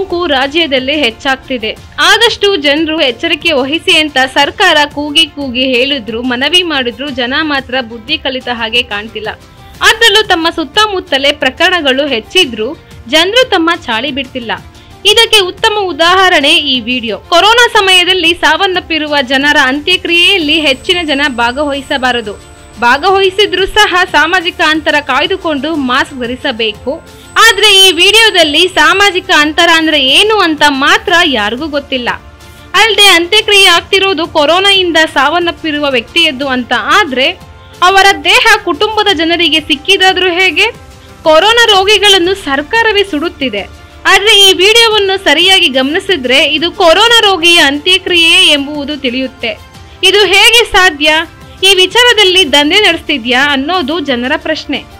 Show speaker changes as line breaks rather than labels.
ಸೋಂಕು ರಾಜ್ಯದಲ್ಲಿ ಹೆಚ್ಚಾಗ್ತಿದೆ ಆದಷ್ಟು ಜನರು ಎಚ್ಚರಿಕೆ ವಹಿಸಿ ಅಂತ ಸರ್ಕಾರ ಕೂಗಿ ಕೂಗಿ ಹೇಳಿದ್ರು ಮನವಿ ಮಾಡಿದ್ರು ಜನ ಮಾತ್ರ ಬುದ್ಧಿ ಕಲಿತ ಹಾಗೆ ಕಾಣ್ತಿಲ್ಲ ಅದರಲ್ಲೂ ತಮ್ಮ ಸುತ್ತಮುತ್ತಲೇ ಪ್ರಕರಣಗಳು ಹೆಚ್ಚಿದ್ರು ಜನರು ತಮ್ಮ ಚಾಳಿ ಬಿಡ್ತಿಲ್ಲ ಇದಕ್ಕೆ ಉತ್ತಮ ಉದಾಹರಣೆ ಈ ವಿಡಿಯೋ ಕೊರೋನಾ ಸಮಯದಲ್ಲಿ ಸಾವನ್ನಪ್ಪಿರುವ ಜನರ ಅಂತ್ಯಕ್ರಿಯೆಯಲ್ಲಿ ಹೆಚ್ಚಿನ ಜನ ಭಾಗವಹಿಸಬಾರದು ಭಾಗವಹಿಸಿದ್ರೂ ಸಹ ಸಾಮಾಜಿಕ ಅಂತರ ಕಾಯ್ದುಕೊಂಡು ಮಾಸ್ಕ್ ಧರಿಸಬೇಕು ಆದ್ರೆ ಈ ವಿಡಿಯೋದಲ್ಲಿ ಸಾಮಾಜಿಕ ಅಂತರ ಅಂದ್ರೆ ಏನು ಅಂತ ಮಾತ್ರ ಯಾರಿಗೂ ಗೊತ್ತಿಲ್ಲ ಅಲ್ಲದೆ ಅಂತ್ಯಕ್ರಿಯೆ ಆಗ್ತಿರೋದು ಕೊರೋನಾಯಿಂದ ಸಾವನ್ನಪ್ಪಿರುವ ವ್ಯಕ್ತಿಯದ್ದು ಅಂತ ಆದ್ರೆ ಅವರ ದೇಹ ಕುಟುಂಬದ ಜನರಿಗೆ ಸಿಕ್ಕಿದಾದ್ರೂ ಹೇಗೆ ಕೊರೋನಾ ರೋಗಿಗಳನ್ನು ಸರ್ಕಾರವೇ ಸುಡುತ್ತಿದೆ ಆದ್ರೆ ಈ ವಿಡಿಯೋವನ್ನು ಸರಿಯಾಗಿ ಗಮನಿಸಿದ್ರೆ ಇದು ಕೊರೋನಾ ರೋಗಿಯ ಅಂತ್ಯಕ್ರಿಯೆ ಎಂಬುವುದು ತಿಳಿಯುತ್ತೆ ಇದು ಹೇಗೆ ಸಾಧ್ಯ ಈ ವಿಚಾರದಲ್ಲಿ ದಂಧೆ ನಡೆಸ್ತಿದ್ಯಾ ಅನ್ನೋದು ಜನರ ಪ್ರಶ್ನೆ